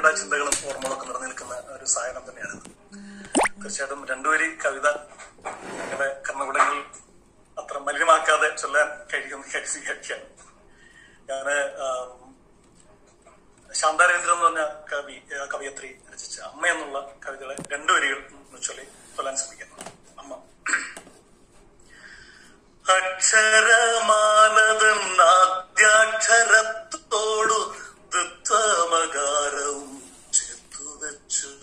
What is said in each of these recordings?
അമ്മയുടെ ചിന്തകളും ഓർമ്മകളൊക്കെ നിറഞ്ഞു നിൽക്കുന്ന ഒരു സായനം തന്നെയാണിത് തീർച്ചയായിട്ടും രണ്ടുപേരി കവിത ഞങ്ങളുടെ കർണകുടങ്ങളിൽ അത്ര മലിനമാക്കാതെ ചൊല്ലാൻ കഴിയുമെന്ന് വിചാരിക്കുകയാണ് ഞാന് ആം, ശാന്താരേന്ദ്രൻ എന്ന് പറഞ്ഞ കവി ആ, കവയത്രി രചിച്ച അമ്മ എന്നുള്ള കവിതകളെ രണ്ടു വരികൾ ഒന്ന് ചൊല്ലി ചൊല്ലാൻ ശ്രമിക്കുന്നു അമ്മ അക്ഷരമാലതൻ ആദ്യാക്ഷരത്തോടു ദുത്വമകാരവും ചേർത്തുവച്ചു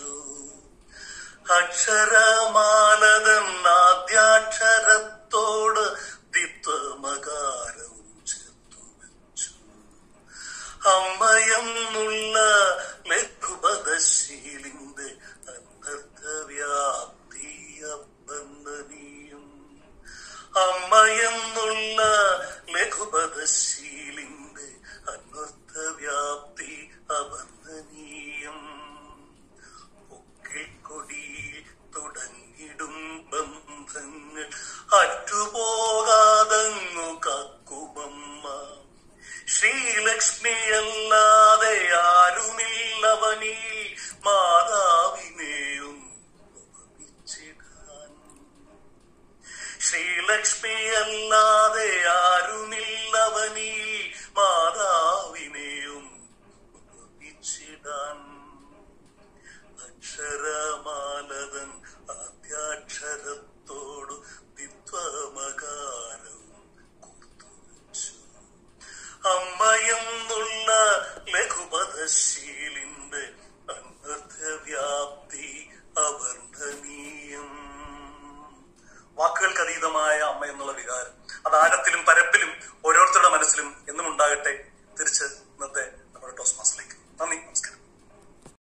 അക്ഷരമാലതൻ ആദ്യാക്ഷരത്തോട് ദിത്വമകാരവും ചേർത്തുവച്ചു അമ്മയെന്നുള്ള ലഘുപദശീലിന്റെ അനർത്ഥവ്യാപ്തി അബന്ധനീയം അമ്മയെന്നുള്ള ലഘുപദശീലിന്റെ അനർത്ഥവ്യാപ്തി അബന്ധനീയം പൊക്കിൾക്കൊടിയിൽ തുടങ്ങിടും ബന്ധങ്ങൾ അറ്റുപോകാതങ്ങു കാക്കുമമ്മ ശ്രീലക്ഷ്മിയല്ലാതെ ആരുമില്ലവനിൽ മാതാവിനെയും ഉപമിച്ചിടാൻ ശ്രീലക്ഷ്മിയല്ലാതെ ആരുമില്ലവനിൽ മാതാവിനെയും ഉപമിച്ചിടാൻ അക്ഷരമാലതൻ ആദ്യാക്ഷരത്തോടു വിദ്വമകാരവും കൂർത്തുവച്ചു അമ്മയെന്നുള്ള ലഘുപദശീലിന്റെ അനർത്ഥവ്യാപ്തി അവർദ്ധനീയം വാക്കുകൾക്ക് അതീതമായ അമ്മ എന്നുള്ള വികാരം അത് ആഴത്തിലും പരപ്പിലും ഓരോരുത്തരുടെ മനസ്സിലും എന്നും ഉണ്ടാകട്ടെ തിരിച്ച് ഇന്നത്തെ നമ്മുടെ ടോസ് മാസിലേക്ക് നന്ദി